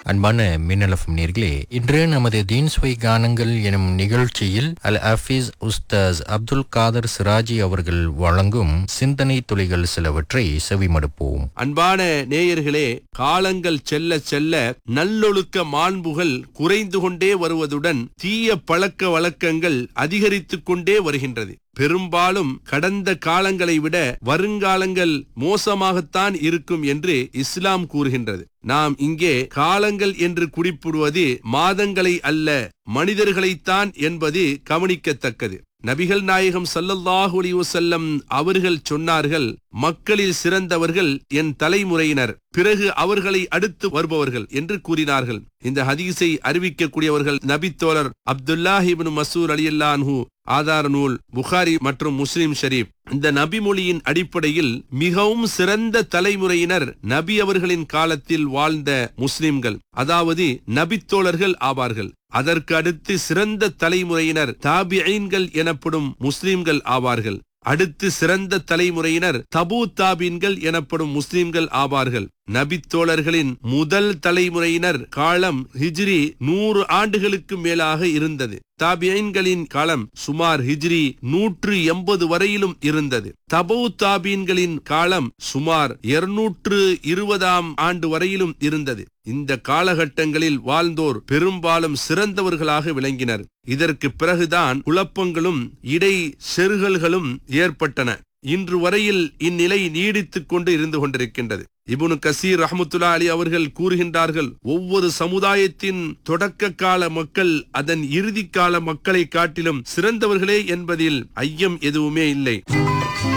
அன்பான மின்னலஃபம் நேர்களே இன்று நமது தீன்ஸ்வை கானங்கள் எனும் நிகழ்ச்சியில் அல் ஹஃபீஸ் உஸ்தாஸ் அப்துல் காதர் சிராஜி அவர்கள் வழங்கும் சிந்தனை துளிகள் சிலவற்றை செவிமடுப்போம் அன்பான நேயர்களே காலங்கள் செல்ல செல்ல நல்லொழுக்க மாண்புகள் குறைந்து கொண்டே வருவதுடன் தீய பழக்க வழக்கங்கள் அதிகரித்துக் கொண்டே வருகின்றது பெரும்பாலும் கடந்த காலங்களை விட வருங்காலங்கள் மோசமாகத்தான் இருக்கும் என்று இஸ்லாம் கூறுகின்றது நாம் இங்கே காலங்கள் என்று குறிப்பிடுவது மாதங்களை அல்ல மனிதர்களைத்தான் என்பது கவனிக்கத்தக்கது நபிகள் நாயகம் சல்லல்லாஹு அலைஹி வஸல்லம் அவர்கள் சொன்னார்கள் மக்களில் சிறந்தவர்கள் என் தலைமுறையினர் பிறகு அவர்களை அடுத்து வருபவர்கள் என்று கூறினார்கள் இந்த ஹதீஸை அறிவிக்கக்கூடியவர்கள் நபித்தோழர் அப்துல்லாஹிபின் மசூர் அலியல்லான்ஹு ஆதார நூல் புகாரி மற்றும் முஸ்லிம் ஷரீப் இந்த நபிமொழியின் அடிப்படையில் மிகவும் சிறந்த தலைமுறையினர் நபி அவர்களின் காலத்தில் வாழ்ந்த முஸ்லிம்கள் அதாவது நபித்தோழர்கள் ஆவார்கள் அதற்கு அடுத்து சிறந்த தலைமுறையினர் தாபிஐன்கள் எனப்படும் முஸ்லிம்கள் ஆவார்கள் அடுத்து சிறந்த தலைமுறையினர் தபூ தாபீன்கள் எனப்படும் முஸ்லிம்கள் ஆவார்கள் நபித்தோழர்களின் முதல் தலைமுறையினர் காலம் ஹிஜ்ரி நூறு ஆண்டுகளுக்கு மேலாக இருந்தது தாபியன்களின் காலம் சுமார் ஹிஜ்ரி நூற்று எண்பது வரையிலும் இருந்தது தபு தாபீன்களின் காலம் சுமார் இருநூற்று இருபதாம் ஆண்டு வரையிலும் இருந்தது இந்த காலகட்டங்களில் வாழ்ந்தோர் பெரும்பாலும் சிறந்தவர்களாக விளங்கினர் இதற்கு பிறகுதான் குழப்பங்களும் இடை செருகல்களும் ஏற்பட்டன இன்று வரையில் இந்நிலை நீடித்துக் கொண்டு இருந்து கொண்டிருக்கின்றது இபுனு கசீர் ரஹமத்துல்லா அலி அவர்கள் கூறுகின்றார்கள் ஒவ்வொரு சமுதாயத்தின் தொடக்க கால மக்கள் அதன் இறுதி கால மக்களை காட்டிலும் சிறந்தவர்களே என்பதில் ஐயம் எதுவுமே இல்லை